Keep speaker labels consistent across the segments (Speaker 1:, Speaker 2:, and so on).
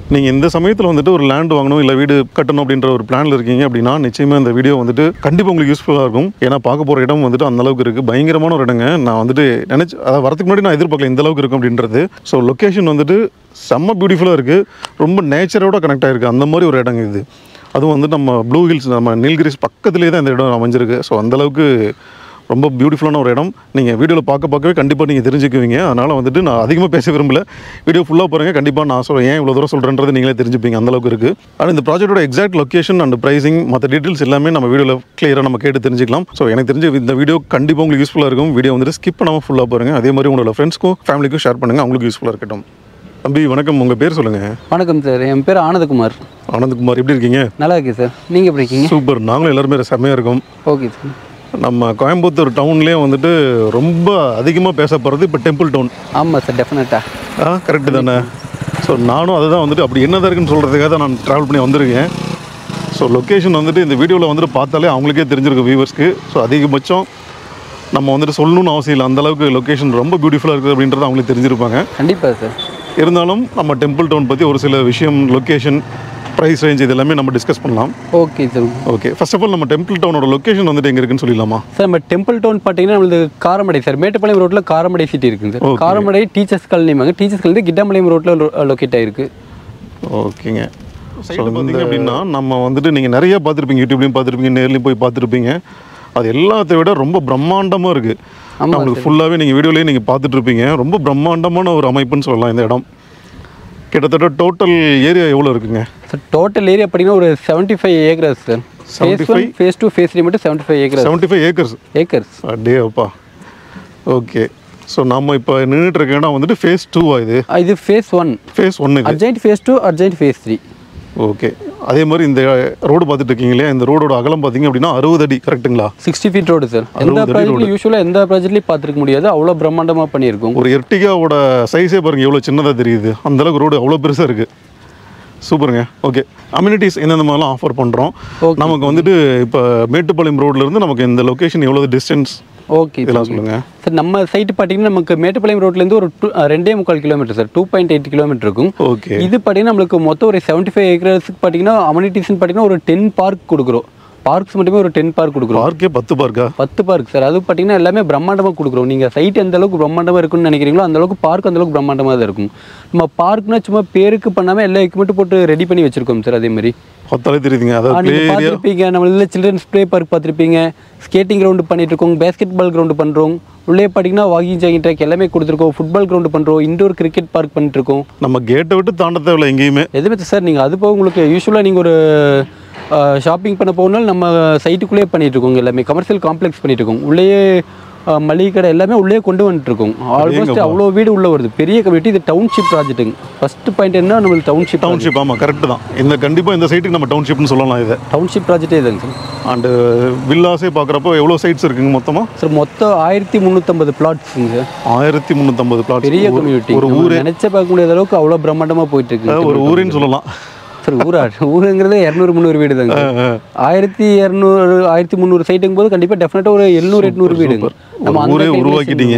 Speaker 1: நீங்கள் இந்த சமயத்தில் வந்துட்டு ஒரு லேண்ட் வாங்கணும் இல்லை வீடு கட்டணும் அப்படின்ற ஒரு பிளானில் இருக்கீங்க அப்படின்னா நிச்சயமாக இந்த வீடியோ வந்துட்டு கண்டிப்பாக உங்களுக்கு யூஸ்ஃபுல்லாக இருக்கும் ஏன்னா பார்க்க போகிற இடம் வந்துட்டு அந்த அளவுக்கு இருக்குது பயங்கரமான ஒரு இடங்க நான் வந்துட்டு நினச்சி அதை வரதுக்கு முன்னாடி நான் எதிர்பார்க்கல இந்த அளவுக்கு இருக்கும் அப்படின்றது ஸோ லொக்கேஷன் வந்துட்டு செம்ம பியூட்டிஃபுல்லாக இருக்குது ரொம்ப நேச்சரோட கனெக்ட் ஆகிருக்கு அந்த மாதிரி ஒரு இடங்க இது அதுவும் வந்து நம்ம ப்ளூ ஹில்ஸ் நம்ம நீல்கிரிஸ் பக்கத்துலேயே தான் இந்த இடம் அமைஞ்சிருக்கு ஸோ அந்தளவுக்கு ரொம்ப பியூட்டிஃபுல்லான ஒரு இடம் நீங்கள் வீடியோவில் பார்க்க பார்க்கவே கண்டிப்பாக நீங்கள் தெரிஞ்சுக்குவீங்க அதனால் வந்துட்டு நான் அதிகமாக பேச விரும்பல வீடியோ ஃபுல்லாக பாருங்கள் கண்டிப்பாக நான் சொல்கிறேன் ஏன் இவ்வளோ தூரம் சொல்கிறேன்றது நீங்களே தெரிஞ்சுப்பீங்க அந்தளவுக்கு இருக்குது ஆனால் இந்த ப்ராஜெக்ட்டோட எக்ஸாக்ட் லொக்கேஷன் அண்ட் ப்ரைசிங் மற்ற டீட்டெயில்ஸ் எல்லாமே நம்ம வீடியோவில் கிளியராக நம்ம கேட்டு தெரிஞ்சுக்கலாம் ஸோ எனக்கு தெரிஞ்ச இந்த வீடியோ கண்டிப்பாக உங்களுக்கு யூஸ்ஃபுல்லாக இருக்கும் வீடியோ வந்துட்டு ஸ்கிப் பண்ணாமல் ஃபுல்லாக பாருங்கள் அதே மாதிரி உங்களோட ஃப்ரெண்ட்ஸ்க்கும் ஃபேமிலிக்கும் ஷேர் பண்ணுங்கள் அவங்களுக்கு யூஸ்ஃபுல்லாக இருக்கட்டும் தம்பி வணக்கம் உங்கள் பேர் சொல்லுங்கள்
Speaker 2: வணக்கம் சார் என் பேர் ஆனந்தகுமார்
Speaker 1: ஆனந்த்குமார் எப்படி இருக்கீங்க
Speaker 2: நல்லா இருக்கு சார் நீங்கள் எப்படி இருக்கீங்க
Speaker 1: சூப்பர் நாங்களும் எல்லாருமே செம்மையாக இருக்கோம்
Speaker 2: ஓகே சார்
Speaker 1: நம்ம கோயம்புத்தூர் டவுன்லேயே வந்துட்டு ரொம்ப அதிகமாக பேசப்படுறது இப்போ டெம்பிள் டவுன்
Speaker 2: ஆமாம் சார் டெஃபினட்டாக
Speaker 1: ஆ கரெக்டு தானே ஸோ நானும் அதுதான் வந்துட்டு அப்படி என்னதான் இருக்குன்னு சொல்கிறதுக்காக தான் நான் ட்ராவல் பண்ணி வந்திருக்கேன் ஸோ லொக்கேஷன் வந்துட்டு இந்த வீடியோவில் வந்துட்டு பார்த்தாலே அவங்களுக்கே தெரிஞ்சிருக்கும் வியூவர்ஸ்க்கு ஸோ அதிகபட்சம் நம்ம வந்துட்டு சொல்லணும்னு அவசியம் இல்லை அந்தளவுக்கு லொக்கேஷன் ரொம்ப பியூட்டிஃபுல்லாக இருக்குது அப்படின்றது அவங்களுக்கு தெரிஞ்சிருப்பாங்க
Speaker 2: கண்டிப்பாக சார்
Speaker 1: இருந்தாலும் நம்ம டெம்பிள் டவுன் பற்றி ஒரு சில விஷயம் லொக்கேஷன் ப்ரைஸ் ரேஞ்ச் இது எல்லாமே நம்ம டிஸ்கஸ் பண்ணலாம்
Speaker 2: okay sir
Speaker 1: okay first of all நம்ம டெம்பிள் டவுனோட லொக்கேஷன் வந்துட்டு எங்கே இருக்குன்னு சொல்லிடலாமா
Speaker 2: சார் நம்ம டெம்பிள் டவுன் பார்த்தீங்கன்னா நம்மளுக்கு காரமடை சார் மேட்டுப்பாளையம் ரோட்டில் காரமடை சிட்டி இருக்குங்க சார்
Speaker 1: Okay.
Speaker 2: காரமடை டீச்சர்ஸ் காலனிமாங்க டீச்சர்ஸ் காலனி கிட்டாம்பாளையம் ரோட்டில் லொக்கேட் ஆயிருக்கு
Speaker 1: ஓகேங்க ஸோ பார்த்தீங்க அப்படின்னா நம்ம வந்துட்டு நீங்கள் நிறைய பார்த்துருப்பீங்க யூடியூப்லையும் பார்த்துருப்பீங்க நேர்லையும் போய் பார்த்துருப்பீங்க அது எல்லாத்தை விட ரொம்ப பிரம்மாண்டமாக இருக்குது
Speaker 2: ஆமா
Speaker 1: நம்மளுக்கு ஃபுல்லாகவே நீங்கள் வீடியோலேயே நீங்கள் பார்த்துட்டு இருப்பீங்க ரொம்ப பிரம்மாண்டமான ஒரு அமைப்புன்னு சொல்லலாம் இந்த இடம் கிட்டத்தட்ட டோட்டல் ஏரியா எவ்வளோ இருக்குங்க
Speaker 2: சார் டோட்டல் ஏரியா பார்த்தீங்கன்னா ஒரு seventy five acres sir phase one phase two phase three மட்டும் seventy five acres
Speaker 1: seventy five acres
Speaker 2: acres
Speaker 1: அடே அப்பா ஓகே ஸோ நம்ம இப்போ நின்றுட்டு இருக்க இடம் வந்துட்டு ஃபேஸ் டூவா இது
Speaker 2: இது ஃபேஸ் ஒன்
Speaker 1: ஃபேஸ் ஒன்று இது
Speaker 2: urgent phase two urgent phase three
Speaker 1: okay அதே மாதிரி இந்த ரோடு பார்த்துட்டு இருக்கீங்க இல்லையா இந்த ரோடோட அகலம் பார்த்தீங்க அப்படின்னா அறுபது அடி கரெக்ட்டுங்களா
Speaker 2: சிக்ஸ்டி ஃபீட் ரோடு சார் எந்த ப்ராஜெக்ட்லையும் யூஸ்வலாக எந்த ப்ராஜெக்ட்லையும் பார்த்துருக்க முடியாது அவ்வளோ பிரம்மாண்டமாக பண்ணியிருக்கோம்
Speaker 1: ஒரு எர்டிகாவோட சைஸே பாருங்க எவ்வளோ சின்னதாக தெரியுது அந்த அளவுக்கு ரோடு அவ்வளோ பெருசாக இருக்குது சூப்பருங்க ஓகே அம்யூனிட்டிஸ் எந்தெந்த மாதிரிலாம் ஆஃபர் பண்ணுறோம்
Speaker 2: Okay.
Speaker 1: நமக்கு வந்துட்டு இப்போ மேட்டுப்பாளையம் ரோட்ல இருந்து நமக்கு இந்த லொக்கேஷன் எவ்வளோ டிஸ்டன்ஸ்
Speaker 2: ஓகே
Speaker 1: இதெல்லாம் சொல்லுங்கள்
Speaker 2: சார் நம்ம சைட் பார்த்தீங்கன்னா நமக்கு மேட்டுப்பாளையம் ரோட்லேருந்து ஒரு டூ ரெண்டே முக்கால் kilometre sir two point eight kilometre இருக்கும்
Speaker 1: ஓகே
Speaker 2: இது பார்த்தீங்கன்னா நம்மளுக்கு மொத்தம் ஒரு செவன்ட்டி ஃபைவ் ஏக்கர்ஸ்க்கு பார்த்தீங்கன்னா அம்யூனிட்டிஸ்னு பார்த்தீங்கன்னா ஒரு டென் பார்க் கொடுக்குறோம் பார்க்ஸ் மட்டுமே ஒரு டென் பார்க் கொடுக்குறோம்
Speaker 1: பார்க்கே பத்து பார்க்கா
Speaker 2: பத்து பார்க் சார் அது பார்த்தீங்கன்னா எல்லாமே பிரம்மாண்டமாக கொடுக்குறோம் நீங்கள் சைட் எந்த அளவுக்கு பிரம்மாண்டமாக இருக்குன்னு நினைக்கிறீங்களோ அந்த அளவுக்கு பார்க் அந்த அளவுக்கு பிரம்மாண்டமாக தான் இருக்கும் நம்ம பார்க்னா சும்மா பேருக்கு பண்ணாமல் எல்லா எக்யூப்மெண்ட் போட்டு ரெடி பண்ணி வச்சிருக்கோம் சார் அதே மாதிரி
Speaker 1: பத்தாலே தெரியுதுங்க அதாவது ப்ளே
Speaker 2: நீங்கள்
Speaker 1: ஏரியா
Speaker 2: பார்த்துருப்பீங்க நம்ம இதில் சில்ட்ரன்ஸ் ப்ளே பார்க் பார்த்துருப்பீங்க ஸ்கேட்டிங் கிரவுண்டு பண்ணிட்டு இருக்கோம் பேஸ்கெட் பால் கிரவுண்டு பண்ணுறோம் உள்ளே பார்த்தீங்கன்னா வாக்கிங் ஜாகிங் ட்ராக் எல்லாமே கொடுத்துருக்கோம் ஃபுட்பால் கிரவுண்டு பண்ணுறோம் இண்டோர் கிரிக்கெட் பார்க் பண்ணிட்டு இருக்கோம்
Speaker 1: நம்ம கேட்டை விட்டு தாண்ட தேவையில்ல எங்கேயுமே
Speaker 2: எதுவுமே சார் நீங்கள் அது போக உங்களுக்கு யூஸ்வலாக நீங்கள் ஒரு ஷாப்பிங் பண்ண போகணும்னாலும் நம்ம சைட்டுக்குள்ளேயே பண்ணிட்டு இருக்கோம் எல்லாமே கமர்ஷியல் காம்ப்ளெக்ஸ் பண்ணிட்டு இருக்கோம் உள்ளேயே அஹ், மளிகை கடை எல்லாமே உள்ளே கொண்டு வந்துட்டு இருக்கோம் ஆல்மோஸ்ட் அவ்வளோ வீடு உள்ள வருது பெரிய கம்யூனிட்டி இது டவுன்ஷிப் ப்ராஜெக்ட்டுங்க ஃபர்ஸ்ட் பாயிண்ட் என்ன நம்மளுக்கு டவுன்ஷிப்
Speaker 1: டவுன்ஷிப் ஆமாம் கரெக்டு தான் இந்த கண்டிப்பாக இந்த சைட்டுக்கு நம்ம டவுன்ஷிப்னு சொல்லலாம் இதை
Speaker 2: டவுன்ஷிப் ப்ராஜெக்டே இதுங்க சார்
Speaker 1: அண்டு வில்லாஸே பார்க்குறப்போ எவ்வளோ சைட்ஸ் இருக்குங்க மொத்தமாக
Speaker 2: சார் மொத்தம் ஆயிரத்தி முந்நூற்றம்பது பிளாட்ஸுங்க சார்
Speaker 1: ஆயிரத்தி முந்நூற்றம்பது பிளாட்
Speaker 2: பெரிய கம்யூனிட்டி
Speaker 1: ஒரு
Speaker 2: ஊர் நினைச்ச பார்க்க முடியாத அளவுக்கு அவ்வளோ பிரம்மாண்டமாக போயிட்டு இருக்கு
Speaker 1: ஒரு ஊரின்னு சொல்லலாம்
Speaker 2: சார் ஊரா ஊருங்கிறதே இரநூறு முந்நூறு வீடு தாங்க ஆயிரத்தி இரநூறு ஆயிரத்தி முந்நூறு சைட்டுங்கும் போது கண்டிப்பாக டெஃபினட்டாக ஒரு எழுநூறு எட்நூறு வீடுங்க
Speaker 1: ஒரு ஊரே உருவாக்கிட்டீங்க.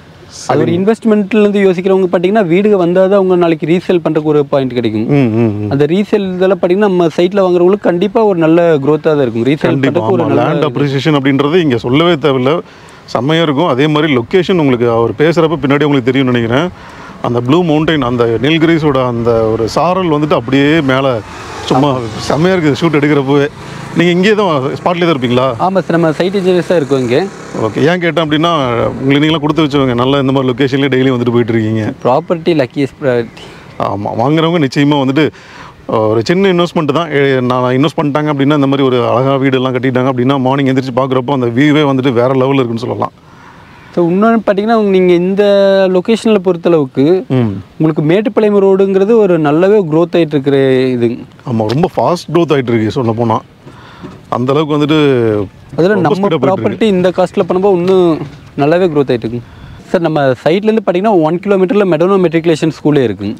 Speaker 2: அது ஒரு இன்வெஸ்ட்மெண்ட்ல இருந்து யோசிக்கிறவங்க பார்த்தீங்கன்னா வீடுக வந்தால் தான் அவங்க நாளைக்கு ரீசேல் பண்ணுறதுக்கு ஒரு பாயிண்ட் கிடைக்கும்
Speaker 1: ம் ம் ம்.
Speaker 2: அந்த ரீசேல் இதெல்லாம் பார்த்தீங்கன்னா நம்ம சைட்டில் வாங்குறவங்களுக்கு கண்டிப்பாக ஒரு நல்ல growth-ஆ தான் இருக்கும் ரீசேல்
Speaker 1: கண்டிப்பாக
Speaker 2: பண்ணுறதுக்கு ஒரு
Speaker 1: ஆமாம்
Speaker 2: நல்ல
Speaker 1: லேண்ட் அப்ரிசியேஷன் அப்படின்றது இங்கே சொல்லவே தேவையில்ல செம்மையாக இருக்கும் அதே மாதிரி லொக்கேஷன் உங்களுக்கு அவர் பேசுகிறப்ப பின்னாடி உங்களுக்கு தெரியும்னு நினைக்கிறேன் அந்த ப்ளூ மவுண்டைன் அந்த நீல்கிரிஸோட அந்த ஒரு சாரல் வந்துட்டு அப்படியே மேலே சும்மா செம்மையாக இருக்குது ஷூட் எடுக்கிறப்பவே நீங்கள் இங்கே தான் ஸ்பாட்லேயே தான் இருப்பீங்களா
Speaker 2: ஆமாம் சார் நம்ம சைட் இன்ஜினியர்ஸ் தான் இருக்கோம் இங்கே
Speaker 1: ஓகே ஏன் கேட்டேன் அப்படின்னா உங்களுக்கு நீங்களாம் கொடுத்து வச்சவங்க நல்லா இந்த மாதிரி லொக்கேஷன்லேயே டெய்லி வந்துட்டு போயிட்டு இருக்கீங்க
Speaker 2: ப்ராப்பர்ட்டி லக்கியஸ்ட் ப்ராப்பர்ட்டி
Speaker 1: ஆமாம் வாங்குறவங்க நிச்சயமாக வந்துட்டு அஹ், ஒரு சின்ன இன்வெஸ்ட்மெண்ட் தான் ஏ, நான் இன்வெஸ்ட் பண்ணிட்டாங்க அப்படின்னா இந்த மாதிரி ஒரு அழகாக வீடெல்லாம் கட்டிட்டாங்க அப்படின்னா மார்னிங் எந்திரிச்சு பார்க்குறப்போ அந்த வியூவே வந்துட்டு வேறு லெவலில் இருக்குன்னு சொல்லலாம்
Speaker 2: ஸோ இன்னொன்று பார்த்தீங்கன்னா நீங்கள் இந்த லொக்கேஷனில் பொறுத்தளவுக்கு
Speaker 1: ம்
Speaker 2: உங்களுக்கு மேட்டுப்பாளையம் ரோடுங்கிறது ஒரு நல்லாவே growth ஆயிட்டு இருக்கிற இது
Speaker 1: ஆமாம் ரொம்ப ஃபாஸ்ட் க்ரோத் ஆகிட்டு இருக்கு சொல்ல போனால் அந்த அளவுக்கு வந்துட்டு
Speaker 2: அதில்
Speaker 1: ரொம்ப
Speaker 2: நம்ம
Speaker 1: speed ஆ போயிட்டு
Speaker 2: ப்ராப்பர்ட்டி இந்த காஸ்ட்டில் பண்ணும்போது இன்னும் நல்லாவே growth ஆயிட்டு இருக்குங்க சார் நம்ம சைட்லேருந்து பார்த்தீங்கன்னா ஒன் கிலோமீட்டரில் மெடோனோ மெட்ரிகுலேஷன் ஸ்கூலே இருக்குங்க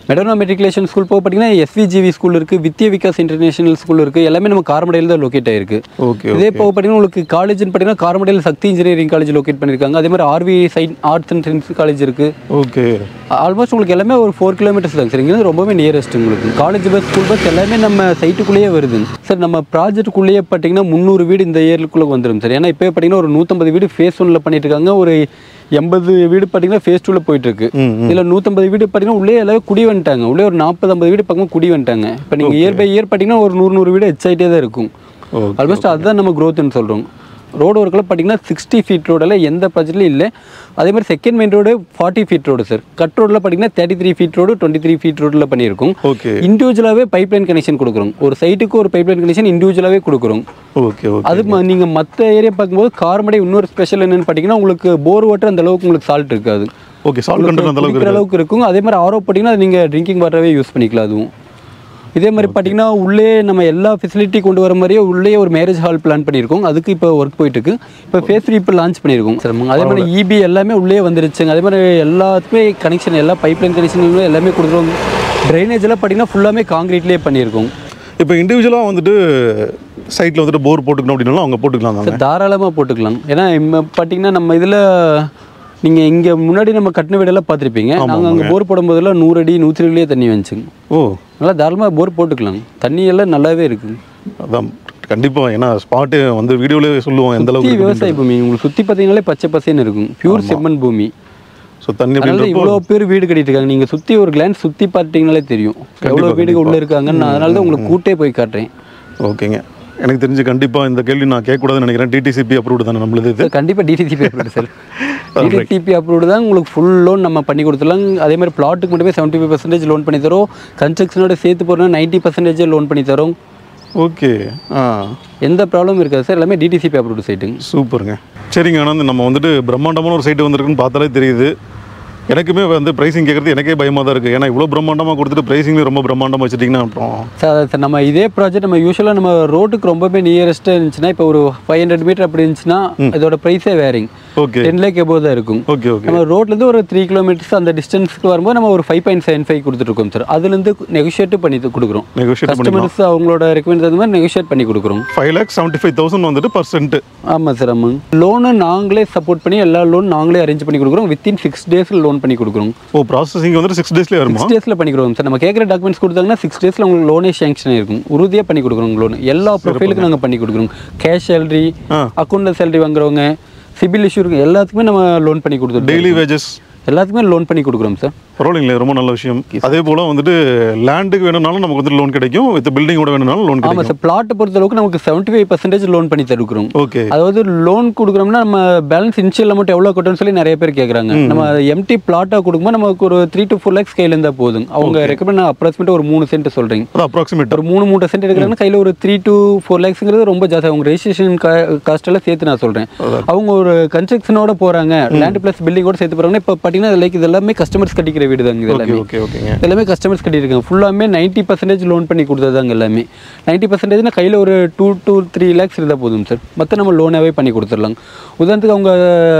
Speaker 2: மெடோனா மெட்ரிகுலேஷன் ஸ்கூல் போக பார்த்தீங்கன்னா எஸ்விஜிவி ஸ்கூல் இருக்குது வித்ய விகாஸ் இன்டர்நேஷனல் ஸ்கூல் இருக்குது எல்லாமே நம்ம காரமடையில் தான் லொக்கேட் ஆயிருக்கு
Speaker 1: ஓகே
Speaker 2: இதே போக பார்த்தீங்கன்னா உங்களுக்கு காலேஜ்னு பார்த்தீங்கன்னா காரமடையில் சக்தி இன்ஜினியரிங் காலேஜ் லொக்கேட் பண்ணியிருக்காங்க அதே மாதிரி RV side arts and science college இருக்குது
Speaker 1: ஓகே
Speaker 2: ஆல்மோஸ்ட் உங்களுக்கு எல்லாமே ஒரு ஃபோர் கிலோமீட்டர்ஸ் தான் சார் இங்கே ரொம்பவே நியரஸ்ட் உங்களுக்கு காலேஜ் பஸ் ஸ்கூல் பஸ் எல்லாமே நம்ம சைட்டுக்குள்ளேயே வருது சார் நம்ம ப்ராஜெக்ட்டுக்குள்ளேயே பார்த்தீங்கன்னா முந்நூறு வீடு இந்த ஏரியாக்குள்ளே வந்துடும் சார் ஏன்னா இப்போ பார்த்தீங்கன்னா ஒரு நூற்றம்பது வீடு ஃபேஸ் ஒன்ல பண்ணிட்டு இருக்காங்க ஒரு எண்பது வீடு பார்த்தீங்கன்னா ஃபேஸ் டூவில் போயிட்டு இருக்கு
Speaker 1: ம்,
Speaker 2: இதில் நூற்றம்பது வீடு பார்த்தீங்கன்னா உள்ளே எல்லாமே குடி வந்துட்டாங்க உள்ளே ஒரு நாற்பது ஐம்பது வீடு பக்கமாக குடி வந்துட்டாங்க இப்போ நீங்கள் இயர் பை இயர் பார்த்தீங்கன்னா ஒரு நூறு நூறு வீடு எச்ஐட்டே தான் இருக்கும்
Speaker 1: ஓகே
Speaker 2: ஆல்மோஸ்ட் அதுதான் நம்ம க்ரோத்னு சொல்கிறோம் ரோடு ஒர்க்கில் பார்த்தீங்கன்னா சிக்ஸ்டி ஃபீட் ரோடில் எந்த ப்ராஜெக்ட்லையும் இல்லை அதே மாதிரி second main road forty feet road sir cut ரோடில் பார்த்தீங்கன்னா thirty three feet road twenty three feet ரோடில் பண்ணியிருக்கோம்
Speaker 1: ஓகே
Speaker 2: இண்டிவிஜுவலாகவே பைப் லைன் கனெக்ஷன் கொடுக்குறோம் ஒரு சைட்டுக்கு ஒரு பைப் லைன் கனெக்ஷன் இண்டிவிஜுவலாகவே கொடுக்குறோம்
Speaker 1: ஓகே ஓகே
Speaker 2: அது ம- நீங்க மற்ற ஏரியா பார்க்கும்போது கார்மடை இன்னொரு ஸ்பெஷல் என்னன்னு பார்த்தீங்கன்னா உங்களுக்கு போர் வாட்டர் அந்த அளவுக்கு உங்களுக்கு சால்ட் இருக்காது
Speaker 1: ஓகே சால்ட் கண்டென்ட் அந்த அளவுக்கு
Speaker 2: குடிக்கிற அளவுக்கு இருக்கும் அதே மாதிரி ஆரோ பார்த்தீங்கன்னா அது நீங்கள் ட்ரிங்கிங் வாட்டராகவே யூஸ் பண்ணிக்கலாம் அதுவும் இதே மாதிரி பார்த்தீங்கன்னா உள்ளே நம்ம எல்லா ஃபெசிலிட்டி கொண்டு வர மாதிரியே உள்ளே ஒரு மேரேஜ் ஹால் பிளான் பண்ணியிருக்கோம் அதுக்கு இப்போ ஒர்க் போயிட்டு இருக்கு இப்போ ஃபேஸ் த்ரீ இப்போ லான்ச் பண்ணியிருக்கோம் சார் அதே மாதிரி இபி எல்லாமே உள்ளே வந்துருச்சுங்க அதே மாதிரி எல்லாத்துக்குமே கனெக்ஷன் எல்லா பைப் லைன் கனெக்ஷன் எல்லாமே கொடுத்துருவோம் ட்ரைனேஜ் எல்லாம் பார்த்தீங்கன்னா ஃபுல்லாமே காங்கிரீட்லேயே பண்ணியிருக்கோம்
Speaker 1: இப்போ இண்டிவிஜுவலாக வந்துட்டு சைட்டில் வந்துட்டு போர் போட்டுக்கணும் அப்படின்னாலும் அவங்க போட்டுக்கலாம் தாங்க
Speaker 2: சார் தாராளமாக போட்டுக்கலாம் ஏன்னா இப்போ பார்த்தீங்கன்னா நம்ம இதில் நீங்கள் இங்கே முன்னாடி நம்ம கட்டின வீடெல்லாம் பார்த்துருப்பீங்க நாங்கள் அங்கே போர் போடும்போதெல்லாம் நூறு அடி நூற்றி இருபதுலேயே தண்ணி வந்துச்சுங்க
Speaker 1: ஓ
Speaker 2: நல்லா தாராளமாக போர் போட்டுக்கலாம் தண்ணி எல்லாம் நல்லாவே இருக்குது
Speaker 1: அதான் கண்டிப்பாக ஏன்னா ஸ்பாட்டு வந்து வீடியோலேயே சொல்லுவோம் எந்த
Speaker 2: சுற்றி
Speaker 1: அளவுக்கு
Speaker 2: விவசாய பூமி உங்களுக்கு சுற்றி பார்த்தீங்கன்னாலே பச்சை பசேன்னு இருக்கும் பியூர் செம்மண் பூமி
Speaker 1: ஸோ தண்ணி
Speaker 2: அதனால
Speaker 1: அப்படின்றப்போ
Speaker 2: இவ்வளோ பேர் வீடு கட்டிட்டு இருக்காங்க நீங்கள் சுற்றி ஒரு கிளான்ஸ் சுற்றி பார்த்துட்டீங்கனாலே தெரியும் எவ்வளோ வீடுகள் உள்ளே இருக்காங்கன்னு நான் அதனால தான் உங்களுக்கு கூட்டே போய் காட்டுறேன்
Speaker 1: ஓகேங்க எனக்கு தெரிஞ்சு கண்டிப்பாக இந்த கேள்வி நான் கேட்கக்கூடாதுன்னு நினைக்கிறேன் டிடிசிபி அப்ரூவ்டு தானே நம்மளது இது
Speaker 2: சார் கண்டிப்பாக DTCP approved sir DTCP approved தான் உங்களுக்கு ஃபுல் லோன் நம்ம பண்ணி கொடுத்துடலாம் அதே மாதிரி பிளாட்டுக்கு மட்டுமே செவன்ட்டி ஃபைவ் பர்சன்டேஜ் லோன் பண்ணி தரோம் கன்ஸ்ட்ரக்ஷனோட சேர்த்து போகிறோம்னா நைன்ட்டி பர்சன்டேஜ் லோன் பண்ணி தரோம்
Speaker 1: ஓகே ஆ
Speaker 2: எந்த ப்ராப்ளமும் இருக்காது சார் எல்லாமே டிடிசிபி அப்ரூவ்டு சைட்டுங்க
Speaker 1: சூப்பருங்க சரிங்க ஆனால் நம்ம வந்துட்டு பிரம்மாண்டமான ஒரு சைட்டு வந்திருக்குன்னு பார்த்தாலே தெரியுது எனக்குமே வந்து ப்ரைஸிங் கேட்குறது எனக்கே பயமாக தான் இருக்குது ஏன்னா இவ்வளோ பிரம்மாண்டமாக கொடுத்துட்டு ப்ரைஸிங்லேயும் ரொம்ப பிரம்மாண்டமாக வச்சுட்டிங்கன்னா அப்புறம்
Speaker 2: சார் அது சார் நம்ம இதே ப்ராஜெக்ட் நம்ம யூஸ்வலாக நம்ம ரோட்டுக்கு ரொம்பவே நியரஸ்ட்டாக இருந்துச்சுன்னா இப்போ ஒரு ஃபைவ் ஹண்ட்ரட் மீட்டர் அப்படி இருந்துச்சுன்னா இதோட ப்ரைஸே varying
Speaker 1: okay
Speaker 2: ten lakh above தான் இருக்கும்
Speaker 1: ஓகே ஓகே
Speaker 2: நம்ம ரோட்லேருந்து ஒரு த்ரீ கிலோமீட்டர்ஸ் அந்த டிஸ்டன்ஸ்க்கு வரும்போது நம்ம ஒரு ஃபைவ் பாயிண்ட் செவன் ஃபைவ் கொடுத்துருக்கோம் சார் அதுலேருந்து நெகோஷியேட் பண்ணி கொடுக்குறோம்
Speaker 1: நெகோஷியேட் பண்ணி
Speaker 2: கஸ்டமர்ஸ் அவங்களோட ரெக்கமெண்ட் தகுந்த மாதிரி நெகோஷியேட் பண்ணி கொடுக்குறோம்
Speaker 1: five lakh seventy five thousand வந்துட்டு பர்சன்ட்டு
Speaker 2: ஆமாம் சார் ஆமாங்க லோனு நாங்களே சப்போர்ட் பண்ணி எல்லா லோன் நாங்களே அரேஞ்ச் பண்ணி கொடுக்குறோம் வித்தின் சிக்ஸ் டேஸில் லோன் பண்ணி கொடுக்குறோம்
Speaker 1: ஓ ப்ராசஸிங் வந்துட்டு சிக்ஸ் டேஸ்லேயே வருமா
Speaker 2: சிக்ஸ் டேஸில் பண்ணி கொடுக்குறோம் சார் நம்ம கேட்குற டாக்குமெண்ட்ஸ் கொடுத்தாங்கன்னா சிக்ஸ் டேஸில் உங்களுக்கு லோனே சேங்ஷன் இருக்கும் உறுதியாக பண்ணி கொடுக்குறோம் லோன் எல்லா ப்ரொஃபைலுக்கும் நாங்கள் பண்ணி கொடுக்குறோம் கேஷ் சேலரி
Speaker 1: ஆ.
Speaker 2: அக்கௌண்ட்டில் சேலரி வாங்குறவங்க சிபில் இஷ்யூ இருக்கு எல்லாத்துக்குமே நம்ம லோன் பண்ணி கொடுத்துருக்கோம்
Speaker 1: டெய்லி வேஜஸ்
Speaker 2: எல்லாத்துக்குமே லோன் பண்ணி கொடுக்குறோம் சார்
Speaker 1: பரவாயில்லைங்களே ரொம்ப நல்ல விஷயம் அதே போல் வந்துட்டு லேண்டுக்கு வேணும்னாலும் நமக்கு வந்து லோன் கிடைக்கும் வித் பில்டிங்கோட வேணும்னாலும் லோன்
Speaker 2: ஆமாம்
Speaker 1: கிடைக்கும்
Speaker 2: சார் பிளாட்டை பொறுத்த அளவுக்கு நமக்கு செவன்ட்டி ஃபைவ் பர்சன்டேஜ் லோன் பண்ணி தருக்கிறோம்
Speaker 1: ஓகே
Speaker 2: அதாவது லோன் கொடுக்குறோம்னா நம்ம பேலன்ஸ் இனிஷியல் அமௌண்ட் எவ்வளோ கட்டணும்னு சொல்லி நிறைய பேர் கேட்குறாங்க நம்ம எம்டி பிளாட்டாக கொடுக்கும்போது நமக்கு ஒரு த்ரீ டு ஃபோர் லேக்ஸ் கையில் இருந்தால் போதும் அவங்க ரெக்கமெண்ட் அப்ராக்சிமேட்டாக ஒரு மூணு சென்ட் சொல்கிறீங்க
Speaker 1: அது அப்ராக்சிமேட்
Speaker 2: ஒரு மூணு மூணு சென்ட் எடுக்கிறாங்கன்னா கையில் ஒரு த்ரீ டு ஃபோர் லேக்ஸுங்கிறது ரொம்ப ஜாஸ்தி அவங்க ரெஜிஸ்ட்ரேஷன் காஸ்ட் எல்லாம் சேர்த்து நான் சொல்கிறேன் அவங்க ஒரு கன்ஸ்ட்ரக்ஷனோட போகிறாங்க லேண்ட் ப்ளஸ் பில்டிங்கோட சேர்த்து போகிறாங்கன்னா இப்போ பார்த்தீங்கன்னா லைக் இது எல்லாமே கஸ்டமர்ஸ் கட்டிக்கிற வீடு தாங்க இது
Speaker 1: ஓகே
Speaker 2: எல்லாமே
Speaker 1: ஓகே ஓகேங்க
Speaker 2: எல்லாமே கஸ்டமர்ஸ் கட்டியிருக்காங்க ஃபுல்லாமே நைன்ட்டி பர்சன்டேஜ் லோன் பண்ணி கொடுத்ததாங்க எல்லாமே நைன்ட்டி பர்சன்டேஜ்னா கையில் ஒரு டூ டூ த்ரீ லேக்ஸ் இருந்தால் போதும் சார் மற்ற நம்ம லோனாகவே பண்ணி கொடுத்துடலாம் உதாரணத்துக்கு அவங்க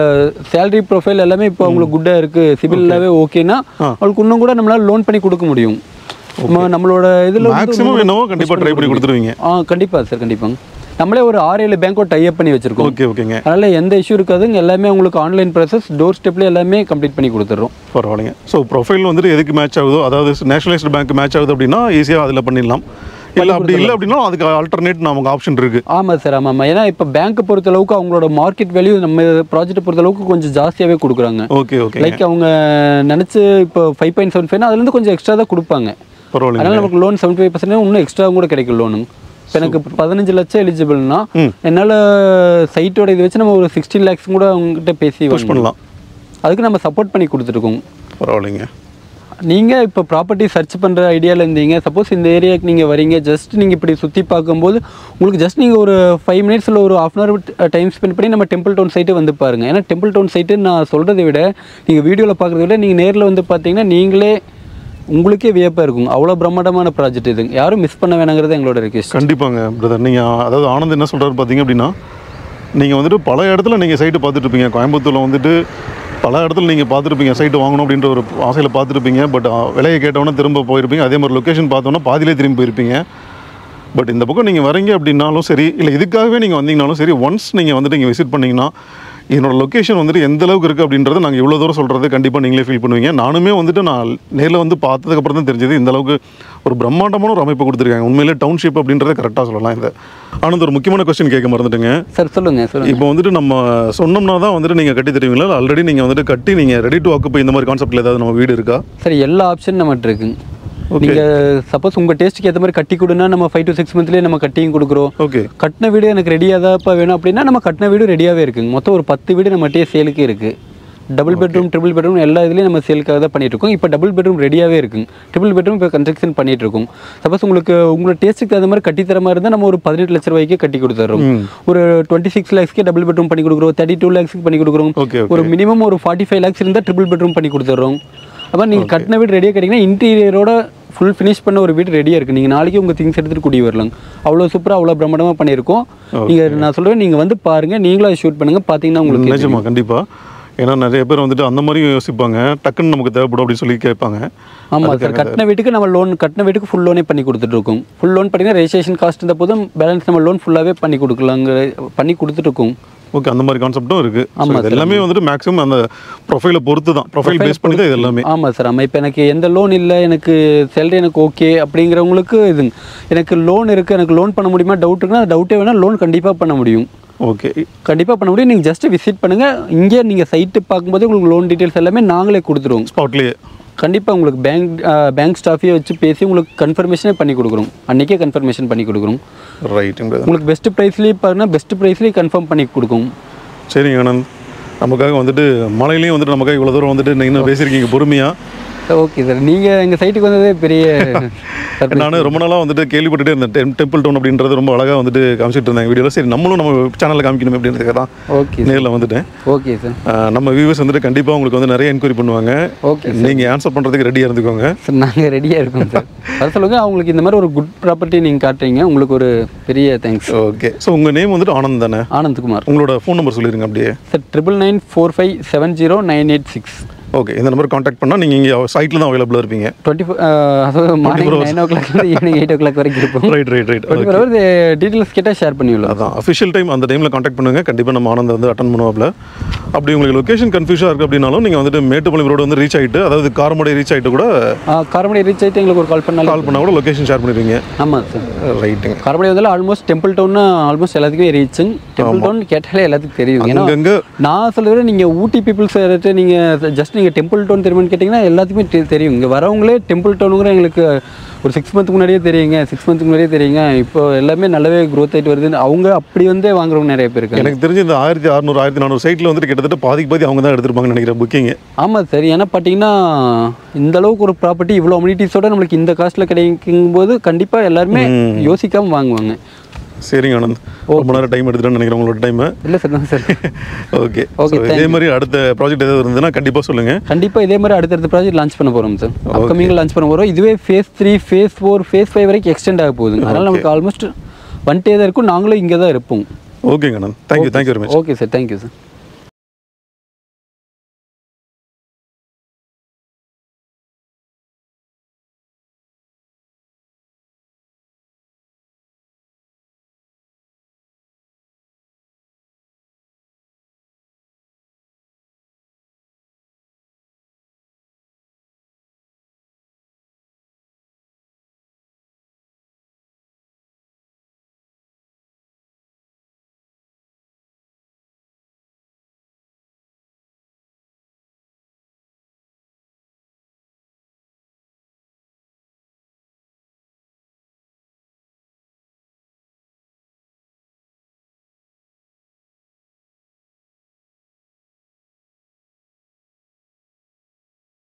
Speaker 2: சேலரி ப்ரொஃபைல் எல்லாமே இப்போ அவங்களுக்கு குட்டாக இருக்குது சிபில்லாவே ஓகேனா அவங்களுக்கு இன்னும் கூட நம்மளால் லோன் பண்ணி கொடுக்க முடியும் நம்ம நம்மளோட இதில்
Speaker 1: மேக்ஸிமம் என்னவோ கண்டிப்பாக ட்ரை பண்ணி கொடுத்துருவீங்க
Speaker 2: ஆ கண்டிப்பாக சார் கண்டிப்பாங்க நம்மளே ஒரு ஆறு ஏழு பேங்கோ டைப் பண்ணி வச்சிருக்கோம்
Speaker 1: ஓகே ஓகேங்க
Speaker 2: அதனால எந்த இஷ்யூ இருக்காதுங்க எல்லாமே உங்களுக்கு ஆன்லைன் ப்ராசஸ் டோர் ஸ்டெப்ல எல்லாமே கம்ப்ளீட் பண்ணி கொடுத்துட்றோம்
Speaker 1: பரவாயில்லைங்க ஸோ ப்ரொஃபைல் வந்துட்டு எதுக்கு மேட்ச் ஆகுதோ அதாவது நேஷனலைஸ்டு பேங்க் மேட்ச் ஆகுது அப்படின்னா ஈஸியாக அதில் பண்ணிடலாம் இல்லை அப்படி இல்லை அப்படின்னா அதுக்கு ஆல்டர்னேட் நமக்கு ஆப்ஷன் இருக்குது
Speaker 2: ஆமாம் சார் ஆமாம் ஆமாம் ஏன்னா இப்போ பேங்க்கை பொறுத்த அளவுக்கு அவங்களோட மார்க்கெட் வேல்யூ நம்ம ப்ராஜெக்ட்டை பொறுத்த அளவுக்கு கொஞ்சம் ஜாஸ்தியாகவே கொடுக்குறாங்க
Speaker 1: ஓகே ஓகே
Speaker 2: லைக் அவங்க நினச்சி இப்போ ஃபைவ் பாயிண்ட் செவன் ஃபைவ் அதுலேருந்து கொஞ்சம் எக்ஸ்ட்ரா தான் கொடுப்பாங்க
Speaker 1: பரவாயில்லைங்க
Speaker 2: அதனால நமக்கு லோன் செவன்ட்டி ஃபைவ் பர்சன்ட் இன்னும் எக்ஸ்ட்ரா கூட கிடைக்கும் லோனு இப்போ எனக்கு பதினஞ்சு லட்சம் எலிஜிபிள்னா என்னால் சைட்டோட இது வச்சு நம்ம ஒரு சிக்ஸ்டீன் லேக்ஸ் கூட அவங்ககிட்ட பேசி
Speaker 1: புஷ் பண்ணலாம்
Speaker 2: அதுக்கு நம்ம சப்போர்ட் பண்ணி கொடுத்துருக்கோம்
Speaker 1: பரவாயில்லைங்க
Speaker 2: நீங்கள் இப்போ ப்ராப்பர்ட்டி சர்ச் பண்ணுற ஐடியாவில் இருந்தீங்க சப்போஸ் இந்த ஏரியாவுக்கு நீங்கள் வரீங்க ஜஸ்ட் நீங்கள் இப்படி சுற்றி பார்க்கும்போது உங்களுக்கு ஜஸ்ட் நீங்கள் ஒரு ஃபைவ் மினிட்ஸில் ஒரு half an hour time spend பண்ணி நம்ம டெம்பிள் டவுன் சைட்டு வந்து பாருங்கள் ஏன்னா டெம்பிள் டவுன் சைட்டு நான் சொல்கிறத விட நீங்கள் வீடியோவில் பார்க்குறத விட நீங்கள் நேரில் வந்து பார்த்தீங்கன்னா நீங்களே உங்களுக்கே வியப்பாக இருக்கும் அவ்வளோ பிரம்மாண்டமான ப்ராஜெக்ட் இது யாரும் மிஸ் பண்ண வேணாங்கிறது எங்களோட ரிக்வெஸ்ட்
Speaker 1: கண்டிப்பாங்க பிரதர் நீங்கள் அதாவது ஆனந்த் என்ன சொல்கிறாரு பார்த்தீங்க அப்படின்னா நீங்கள் வந்துட்டு பல இடத்துல நீங்கள் சைட்டு பார்த்துட்டு இருப்பீங்க கோயம்புத்தூரில் வந்துட்டு பல இடத்துல நீங்கள் பார்த்துருப்பீங்க சைட்டு வாங்கணும் அப்படின்ற ஒரு ஆசையில் பார்த்துருப்பீங்க பட் விலையை கேட்டவொன்னே திரும்ப போயிருப்பீங்க அதே மாதிரி லொக்கேஷன் பார்த்தோன்னா பாதியிலே திரும்பி போயிருப்பீங்க பட் இந்த பக்கம் நீங்கள் வரீங்க அப்படின்னாலும் சரி இல்லை இதுக்காகவே நீங்கள் வந்தீங்கனாலும் சரி ஒன்ஸ் நீங்கள் வந்துட்டு இங்கே விசிட் பண்ணிங்கன்னா என்னோட லொக்கேஷன் வந்துட்டு எந்த அளவுக்கு இருக்குது அப்படின்றத நாங்கள் இவ்வளோ தூரம் சொல்கிறது கண்டிப்பாக நீங்களே ஃபீல் பண்ணுவீங்க நானுமே வந்துட்டு நான் நேரில் வந்து பார்த்ததுக்கப்புறம் தான் தெரிஞ்சது இந்த அளவுக்கு ஒரு பிரம்மாண்டமான ஒரு அமைப்பு கொடுத்துருக்காங்க உண்மையிலே டவுன்ஷிப் அப்படின்றத கரெக்டாக சொல்லலாம் இந்த ஆனந்த் ஒரு முக்கியமான கொஸ்டின் கேட்க மறந்துட்டுங்க
Speaker 2: சார் சொல்லுங்க சொல்லுங்க
Speaker 1: இப்போ வந்துட்டு நம்ம சொன்னோம்னா தான் வந்துட்டு நீங்கள் கட்டி தருவீங்களா ஆல்ரெடி நீங்கள் வந்துட்டு கட்டி நீங்கள் ரெடி டு ஆக்குப்பை இந்த மாதிரி கான்செப்ட்டில் ஏதாவது நம்ம வீடு இருக்கா
Speaker 2: சார் எல்லா ஆப்ஷன் நம்மகிட்ட இருக்குங்க நீங்க சப்போஸ் உங்க டேஸ்ட்டுக்கு ஏற்ற மாதிரி கட்டி கொடுனா நம்ம ஃபைவ் டு சிக்ஸ் மந்த்லேயே நம்ம கட்டியும் கொடுக்குறோம்
Speaker 1: ஓகே
Speaker 2: கட்டின வீடு எனக்கு ரெடியாக தான் இப்போ வேணும் அப்படின்னா நம்ம கட்டின வீடு ரெடியாகவே இருக்குங்க மொத்தம் ஒரு பத்து வீடு நம்மகிட்டயே சேலுக்கு இருக்குது டபுள் பெட்ரூம் ட்ரிபிள் பெட்ரூம் எல்லா இதுலேயும் நம்ம சேலுக்காக தான் பண்ணிட்டு இருக்கோம் இப்போ டபுள் பெட்ரூம் ரெடியாகவே இருக்குங்க ட்ரிபிள் பெட்ரூம் இப்போ கன்ஸ்ட்ரக்ஷன் பண்ணிட்டு இருக்கோம் சப்போஸ் உங்களுக்கு உங்களோட டேஸ்ட்டுக்கு தகுந்த மாதிரி கட்டி தர மாதிரி இருந்தால் நம்ம ஒரு பதினெட்டு லட்ச ரூபாய்க்கு கட்டி கொடுத்துறோம் ஒரு டுவெண்ட்டி சிக்ஸ் லேக்ஸ்க்கு டபுள் பெட்ரூம் பண்ணி கொடுக்குறோம் தேர்ட்டி டூ லேக்ஸ்க்கு பண்ணி கொடுக்குறோம்
Speaker 1: ஓகே
Speaker 2: ஒரு மினிமம் ஒரு ஃபார்ட்டி ஃபைவ் லேக்ஸ் இருந்தால் ட்ரிபிள் பெட்ரூம் பண்ணி கொடுத்துட்றோம் அப்போ நீங்கள் கட்டின வீடு ரெடியாக கேட்டிங்கன்னா இன்டீரியரோட ஃபுல் ஃபினிஷ் பண்ண ஒரு வீடு ரெடியாக இருக்குது நீங்கள் நாளைக்கு உங்கள் திங்ஸ் எடுத்துகிட்டு குடி வரலாம் அவ்வளோ சூப்பராக அவ்வளோ பிரம்மாண்டமாக பண்ணியிருக்கோம் நீங்கள் நான் சொல்லுவேன் நீங்கள் வந்து பாருங்கள் நீங்களும் ஷூட் பண்ணுங்கள் பார்த்தீங்கன்னா உங்களுக்கு
Speaker 1: நிஜமா கண்டிப்பாக ஏன்னா நிறைய பேர் வந்துட்டு அந்த மாதிரி யோசிப்பாங்க டக்குன்னு நமக்கு தேவைப்படும் அப்படின்னு சொல்லி கேட்பாங்க
Speaker 2: ஆமாம் சார் கட்டின வீட்டுக்கு நம்ம லோன் கட்டின வீட்டுக்கு ஃபுல் லோனே பண்ணி கொடுத்துட்ருக்கோம் ஃபுல் லோன் பண்ணிங்கன்னா ரெஜிஸ்ட்ரேஷன் காஸ்ட் இருந்த போதும் பேலன்ஸ் நம்ம லோன் ஃபுல்லாகவே பண்ணி கொடுக்கலாங்க பண்ணி கொடுத்துட்ருக்கோம்
Speaker 1: ஓகே அந்த மாதிரி கான்செப்டும் இருக்கு So, இது எல்லாமே வந்துட்டு மேக்ஸிமம் அந்த ப்ரொஃபைலை பொறுத்து தான் ப்ரொஃபைல் பேஸ் பண்ணி தான் இது எல்லாமே
Speaker 2: ஆமாம் சார் ஆமாம் இப்போ எனக்கு எந்த லோன் இல்லை எனக்கு சேலரி எனக்கு ஓகே அப்படிங்கிறவங்களுக்கு இது எனக்கு லோன் இருக்குது எனக்கு லோன் பண்ண முடியுமா டவுட் இருக்குன்னா டவுட்டே வேணால் லோன் கண்டிப்பாக பண்ண முடியும்
Speaker 1: ஓகே
Speaker 2: கண்டிப்பாக பண்ண முடியும் நீங்கள் ஜஸ்ட் விசிட் பண்ணுங்கள் இங்கே நீங்கள் சைட்டு பார்க்கும்போது உங்களுக்கு லோன் டீட்டெயில்ஸ் எல்லாமே நாங்களே கொடுத்துருவோம்
Speaker 1: ஸ்பாட்லேயே
Speaker 2: கண்டிப்பாக உங்களுக்கு பேங்க் பேங்க் ஸ்டாஃபையே வச்சு பேசி உங்களுக்கு கன்ஃபர்மேஷனே பண்ணி கொடுக்குறோம் அன்றைக்கே கன்ஃபர்மேஷன் பண்ணி கொடுக்குறோம்
Speaker 1: ரைட்டுங்க
Speaker 2: உங்களுக்கு பெஸ்ட் ப்ரைஸ்லேயே பாருன்னா பெஸ்ட் ப்ரைஸ்லேயே கன்ஃபார்ம் பண்ணி கொடுக்கும்
Speaker 1: சரிங்க ஆனந்த் நமக்காக வந்துட்டு மலையிலையும் வந்துட்டு நமக்காக இவ்வளோ தூரம் வந்துட்டு நீங்கள் இன்னும் பேசியிருக்கீங்க பொறுமையாக
Speaker 2: ஓகே சார் நீங்கள் எங்கள் சைட்டுக்கு வந்ததே பெரிய surprise.
Speaker 1: நான் ரொம்ப நாளாக வந்துட்டு கேள்விப்பட்டுட்டே இருந்தேன் டெம் டெம்பிள் டவுன் அப்படின்றது ரொம்ப அழகாக வந்துட்டு காமிச்சிட்டு இருந்தாங்க வீடியோவில் சரி நம்மளும் நம்ம சேனலில் காமிக்கணும் அப்படின்றதுக்காக தான்
Speaker 2: ஓகே
Speaker 1: நேரில் வந்துட்டேன்
Speaker 2: ஓகே சார்
Speaker 1: ஆஹ் நம்ம வியூவர்ஸ் வந்துட்டு கண்டிப்பாக உங்களுக்கு வந்து நிறைய என்கொயரி பண்ணுவாங்க
Speaker 2: ஓகே
Speaker 1: நீங்கள் ஆன்சர் பண்ணுறதுக்கு ரெடியாக இருந்துக்கோங்க
Speaker 2: சார் நாங்கள் ரெடியாக இருக்கோம் சார் அது சொல்லுங்க அவங்களுக்கு இந்த மாதிரி ஒரு குட் ப்ராப்பர்ட்டி நீங்கள் காட்டுறீங்க உங்களுக்கு ஒரு பெரிய தேங்க்ஸ்
Speaker 1: ஓகே ஸோ உங்கள் நேம் வந்துட்டு ஆனந்த் தானே
Speaker 2: ஆனந்த்குமார்
Speaker 1: உங்களோட ஃபோன் நம்பர் சொல்லிடுங்க அப்படியே
Speaker 2: sir triple nine four five seven zero nine eight six
Speaker 1: okay இந்த நம்பர் காண்டாக்ட் பண்ணால் நீங்கள் இங்கே சைட்டில் தான் அவைலபிளாக இருப்பீங்க
Speaker 2: டுவெண்ட்டி ஃபோர் அதாவது மார்னிங் நைன் ஓ கிளாக்லேருந்து ஈவினிங் எயிட் ஓ கிளாக் வரைக்கும் இருப்போம்
Speaker 1: right right right
Speaker 2: twenty four hour details கேட்டால் ஷேர் பண்ணிவிடலாம்
Speaker 1: அதான் அஃபிஷியல் டைம் அந்த டைமில் காண்டாக்ட் பண்ணுங்கள் கண்டிப்பாக நம்ம ஆனந்த் வந்து அட்டன் பண்ணுவாப்ல அப்படி உங்களுக்கு லொக்கேஷன் கன்ஃபியூஷாக இருக்குது அப்படின்னாலும் நீங்கள் வந்துட்டு மேட்டுப்பாளையம் ரோடு வந்து ரீச் ஆகிட்டு அதாவது காரமடை ரீச் ஆகிட்டு கூட
Speaker 2: காரமடை ரீச் ஆகிட்டு எங்களுக்கு ஒரு கால் பண்ணாலும்
Speaker 1: கால் பண்ணால் கூட லொக்கேஷன் ஷேர் பண்ணிடுவீங்க
Speaker 2: ஆமாம் சார்
Speaker 1: ரைட்டுங்க
Speaker 2: காரமடை வந்து ஆல்மோஸ்ட் டெம்பிள் டவுன் ஆல்மோஸ்ட் எல்லாத்துக்குமே ரீச்சுங்க டெம்பிள் டவுன் கேட்டாலே எல்லாத்துக்கும் தெரியும் ஏன்னா
Speaker 1: அங்கங்கே
Speaker 2: நான் சொல்ல விட நீங்கள் ஊட்டி பீப்புள்ஸ் வந்துட்டு நீங்கள் ஜஸ்ட் நீங்கள் டெம்பிள் டவுன் தெரியுமான்னு கேட்டிங்கன்னா எல்லாத்துக்குமே தெ- தெரியும் இங்கே வரவங்களே டெம்பிள் டவுனுங்கிற எங்களுக்கு ஒரு சிக்ஸ் மந்த்துக்கு முன்னாடியே தெரியுங்க சிக்ஸ் மந்த்துக்கு முன்னாடியே தெரியுங்க இப்போ எல்லாமே நல்லாவே க்ரோத் ஆகிட்டு வருது அவங்க அப்படி வந்தே வாங்குறவங்க நிறைய பேர் இருக்காங்க
Speaker 1: எனக்கு தெரிஞ்சு இந்த ஆயிரத்தி அறநூறு ஆயிரத்தி நானூறு சைட்டில் வந்துட்டு கிட்டத்தட்ட பாதிக்கு பாதி அவங்க தான் எடுத்திருப்பாங்கன்னு நினைக்கிறேன் புக்கிங்
Speaker 2: ஆமாம் சார் ஏன்னா பார்த்தீங்கன்னா இந்த அளவுக்கு ஒரு ப்ராப்பர்ட்டி இவ்வளோ அம்யூனிட்டிஸோட நம்மளுக்கு இந்த காஸ்ட்டில் கிடைக்கும் போது கண்டிப்பாக எல்லாருமே யோசிக்காமல் வாங்குவாங்க
Speaker 1: சரிங்க ஆனந்த் ரொம்ப நேரம் டைம் எடுத்துட்டேன்னு நினைக்கிறேன் உங்களோட டைம்
Speaker 2: இல்லை சார் தான் சார்
Speaker 1: ஓகே
Speaker 2: Okay,
Speaker 1: இதே மாதிரி அடுத்த ப்ராஜெக்ட் ஏதாவது இருந்ததுன்னா கண்டிப்பாக சொல்லுங்கள்
Speaker 2: கண்டிப்பாக இதே மாதிரி அடுத்தடுத்த ப்ராஜெக்ட் லான்ச் பண்ண போகிறோம் சார் அப்கமிங்கில் லான்ச் பண்ண போகிறோம் இதுவே phase three phase four phase five வரைக்கும் எக்ஸ்டெண்ட் ஆக போகுது அதனால் நமக்கு ஆல்மோஸ்ட் வந்துட்டே தான் இருக்கும் நாங்களும் இங்கே தான் இருப்போம்
Speaker 1: ஓகேங்க Anand thank you thank you very much
Speaker 2: okay sir thank you sir